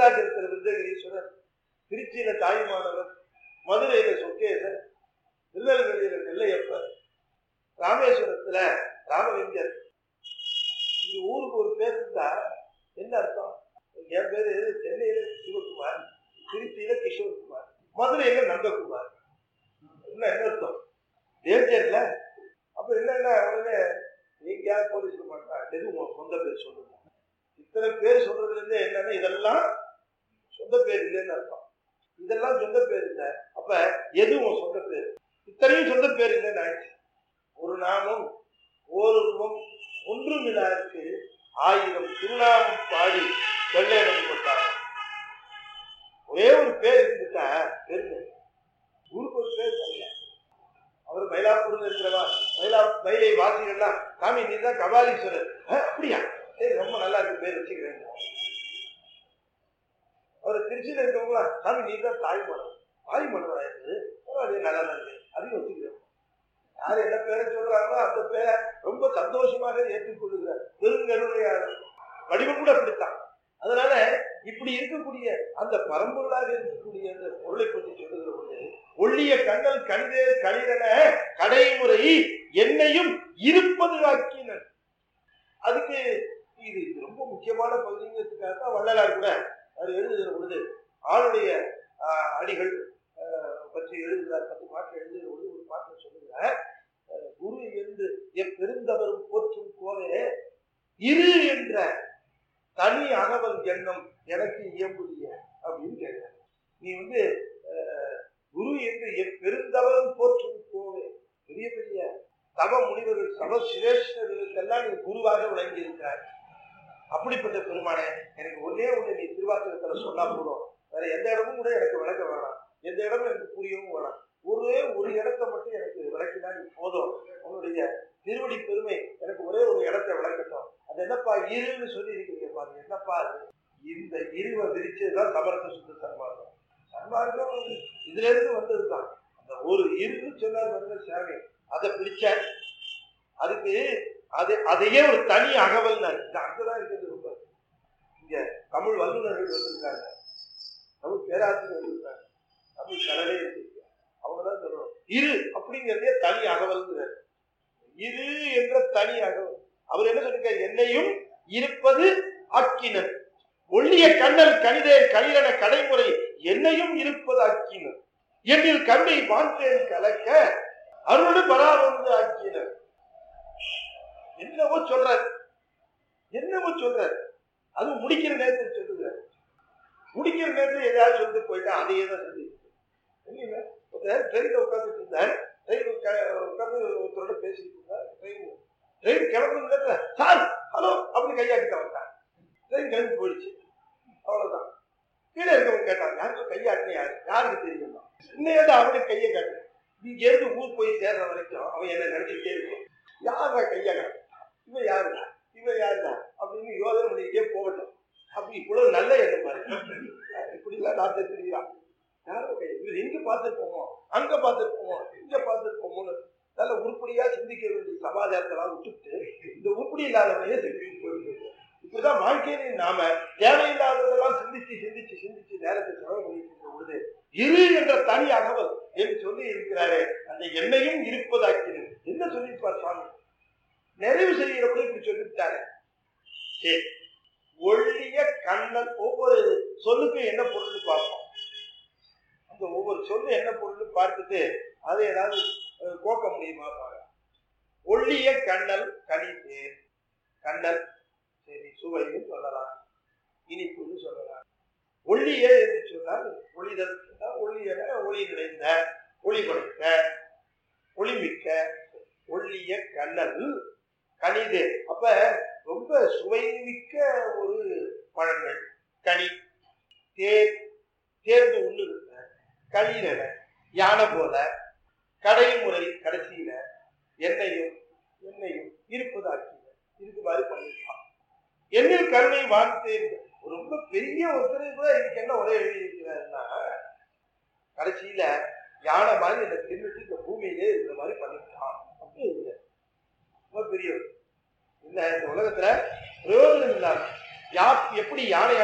விருத்தாச்சலத்துல விருந்தகிரீஸ்வரர் திருச்சியில தாயுமானவர் மதுரையில சொக்கேசர் திருநெல்வேலியில நெல்லையப்பர் ராமேஸ்வரத்துல ராமலிங்கர் இங்க ஊருக்கு ஒரு பேர் இருந்தா என்ன அர்த்தம் என் பேரு சென்னையில சிவகுமார் திருச்சியில கிஷோர்குமார் மதுரையில நந்தகுமார் என்ன என்ன அர்த்தம் டேஞ்சர்ல அப்ப என்னன்னா உடனே எங்கேயாவது போலீஸ் மாட்டா எது உங்க சொந்த பேர் சொல்லுங்க இத்தனை பேர் சொல்றதுல இருந்து என்னன்னா இதெல்லாம் சொந்த பேர் இல்லைன்னு அர்த்தம் இதெல்லாம் சொந்த பேர் இல்லை அப்ப எது உன் சொந்த பேர் இத்தனையும் சொந்த பேர் இல்லைன்னு ஆயிடுச்சு ஒரு நாமம் ஓருருவம் ஒன்றும் இல்லாருக்கு ஆயிரம் திருநாமம் பாடி வெள்ளையனம் போட்டாங்க ஒரே ஒரு பேர் இருந்துட்டா பெருமை ஊருக்கு ஒரு பேர் தெரியல அவர் மயிலாப்பூர்ல இருக்கிறவா மயிலா மயிலை வாசிகள்லாம் சாமி நீ தான் கபாலீஸ்வரர் "அஹ், அப்படியா சரி ரொம்ப நல்லா இருக்கு பேர் வச்சுக்கிறேன் அவர் திருச்சியில இருக்கவங்களா சாமி நீ தான் தாய் மனம் தாய் மனம் ஆயிடுது பரவாயில்லையே நல்லா தான் இருக்கு அதையும் வச்சுக்கிறேன் யார் என்ன பேரை சொல்றாங்களோ அந்த பேரை ரொம்ப சந்தோஷமாக ஏற்றுக்கொள்ளுகிறார் பெருங்கருணையாளர் வடிவம் கூட அப்படித்தான் அதனால இப்படி இருக்கக்கூடிய அந்த பரம்பொருளாக இருக்கக்கூடிய அந்த பொருளை பற்றி சொல்லுகிற பொழுது ஒள்ளிய கண்ணல் கணிதே கணிதன கடைமுறை என்னையும் இருப்பது ஆக்கினர் அதுக்கு இது இது ரொம்ப முக்கியமான பகுதிங்கிறதுக்காக தான் வள்ளலார் கூட அவர் எழுதுகிற பொழுது ஆளுடைய ஆஹ், அடிகள் ஆஹ், பற்றி எழுதுகிறார் பத்து பாட்டு எழுதுகிற பொழுது ஒரு பாட்டில் சொல்லுகிறார் ஆஹ், குரு என்று எப்பெருந்தவரும் போற்றும் கோவே இரு என்ற தனி அகவல் எண்ணம் எனக்கு இயம்புதிய அப்படின்னு கேட்கிறார் நீ வந்து ஆஹ், குரு என்று எப்பெருந்தவரும் போற்றும் கோவே பெரிய பெரிய தவ முனிவர்கள் சப சிரேஷ்டர்களுக்கெல்லாம் நீ குருவாக விளங்கி இருக்கிறார் அப்படிப்பட்ட பெருமானே எனக்கு ஒன்னே ஒண்ணு நீ திருவாசகத்துல சொன்னா போதும் வேற எந்த இடமும் கூட எனக்கு விளக்க வேணாம் எந்த இடமும் எனக்கு புரியவும் வேணாம் ஒரே ஒரு இடத்தை மட்டும் எனக்கு விளக்கினா நீ போதும் உன்னுடைய திருவடி பெருமை எனக்கு ஒரே ஒரு இடத்தை விளக்கட்டும் அது என்னப்பா இருன்னு சொல்லி இருக்கீங்க பாருங்க என்னப்பா அது இந்த இருவை விரிச்சதுதான் சமரச சுத்த சன்மார்க்கம் சன்மார்க்கம் இதுல இருந்து வந்ததுதான் அந்த ஒரு இருன்னு சொன்னார் வந்து சாமி அதை பிடிச்சார் அதுக்கு அது அதையே ஒரு தனி அகவல்னாரு இது அங்கதான் இருக்கிறது ரொம்ப இங்க தமிழ் வல்லுநர்கள் வந்திருக்காங்க தமிழ் பேராசிரியர் வந்திருக்காங்க தமிழ் கடலே இருக்கு அவங்க தான் சொல்லணும் இரு அப்படிங்கிறதே தனி அகவல்ங்கிறார் இரு என்ற தனி அகவல் அவர் என்ன சொல்லிருக்காரு என்னையும் இருப்பது ஆக்கினர் ஒள்ளிய கண்ணல் கணிதே கணிதன கடைமுறை என்னையும் இருப்பது ஆக்கினர் என்னில் கண்ணை வாஞ்சேன் கலக்க அருள் பராமந்து ஆக்கினர் என்னவோ சொல்றார் என்னவோ சொல்றார் அது முடிக்கிற நேரத்தில் சொல்லுகிறார் முடிக்கிற நேரத்தில் ஏதாவது சொல்லிட்டு போயிட்டா அதையே தான் சொல்லி இல்லைங்க ஒருத்தர் ட்ரெயினில் உட்காந்துட்டு இருந்தார் ட்ரெயின் உட்காந்து ஒருத்தரோட பேசிட்டு இருந்தார் ட்ரெயின் ட்ரெயின் கிளம்புற நேரத்தில் சார் ஹலோ அப்படின்னு கையாட்டிட்டு வந்தார் ட்ரெயின் கிளம்பி போயிடுச்சு அவ்வளவுதான் கீழே இருக்கவங்க கேட்டாங்க யாருக்கும் கையாட்டின யாரு யாருக்கு தெரியுமா இன்னையோட அவனுக்கு கையை காட்டு இங்க இருந்து ஊர் போய் சேர்ற வரைக்கும் அவன் என்ன நினைச்சுட்டே இருக்கும் யாரா கையா காட்டு இவன் யாருடா இவன் யாருடா அப்படின்னு யோசனை பண்ணிக்கிட்டே போகட்டும் அப்படி இவ்வளவு நல்ல எண்ணம் பாருங்க இப்படிலாம் டாக்டர் தெரியுதா யாரும் கை இவர் எங்க பார்த்துருப்போமோ அங்க பார்த்துருப்போமோ இங்க பார்த்துருப்போமோன்னு நல்ல உருப்படியா சிந்திக்க வேண்டிய சமாச்சாரத்தெல்லாம் விட்டுட்டு இந்த உருப்படி இல்லாதவனையே சிந்திச்சு போயிட்டு இப்படிதான் வாழ்க்கையில நாம தேவையில்லாததெல்லாம் சிந்திச்சு சிந்திச்சு சிந்திச்சு நேரத்தை செலவு பண்ணிட்டு இருக்க பொழுது இரு என்ற தனி அகவல் என்று சொல்லி இருக்கிறாரே அந்த எண்ணெயும் இருப்பதாக்கிறது என்ன சொல்லியிருப்பார் சுவாமி நிறைவு செய்கிற பொழுது இப்படி சொல்லிவிட்டாரு சரி ஒள்ளிய கண்ணல் ஒவ்வொரு சொல்லுக்கும் என்ன பொருள் பார்ப்போம் அந்த ஒவ்வொரு சொல்லு என்ன பொருள் பார்த்துட்டு அதை ஏதாவது அஹ், கோக்க முடியுமா பாருங்க ஒள்ளிய கண்ணல் கனித்து கண்ணல் சரி சுவைன்னு சொல்லலாம் இனிப்புன்னு சொல்லலாம் ஒள்ளிய என்று சொன்னால் ஒளிதல் என்றால் ஒளியன ஒளி நிறைந்த ஒளி கொடுத்த ஒளிமிக்க ஒள்ளிய கண்ணல் கனிது அப்ப ரொம்ப சுவைமிக்க ஒரு பழங்கள் கனி தேர் தேர்ந்து உண்ணுகிற களிரன யானை போல கடைமுறை கடைசியில எண்ணெயும் எண்ணெயும் இருப்பதாக்கி இருக்குமாறு பண்ணிருக்கான் என்னில் கருணை வாழ்த்தேன் ரொம்ப பெரிய ஒருத்தர் கூட இதுக்கு என்ன உரை எழுதியிருக்கிறாருன்னா கடைசியில யானை மாதிரி என்னை தின்னுட்டு இந்த பூமியிலே இந்த மாதிரி பண்ணிருக்கான் அப்படி இல்லை ரொம்ப பெரியவர் இந்த இந்த உலகத்துல பிரயோஜனம் இல்லாம யா எப்படி யானை